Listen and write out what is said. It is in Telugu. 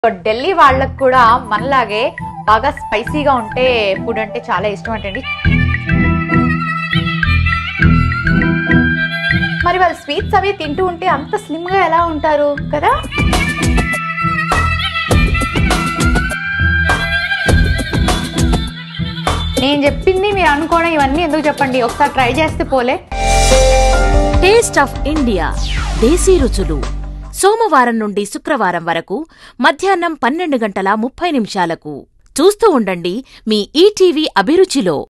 ఢిల్లీ వాళ్ళకు కూడా మనలాగే బాగా స్పైసీగా ఉంటే ఫుడ్ అంటే చాలా ఇష్టం అంటండి మరి వాళ్ళు స్వీట్స్ అవి తింటూ ఉంటే అంత స్లిమ్ గా ఎలా ఉంటారు కదా నేను చెప్పింది మీరు అనుకోవడం ఇవన్నీ ఎందుకు చెప్పండి ఒకసారి ట్రై చేస్తే పోలే టేస్ట్ ఆఫ్ ఇండియా దేశీ రుచులు సోమవారం నుండి శుక్రవారం వరకు మధ్యాహ్నం పన్నెండు గంటల ముప్పై నిమిషాలకు చూస్తూ ఉండండి మీ ఈటీవీ అభిరుచిలో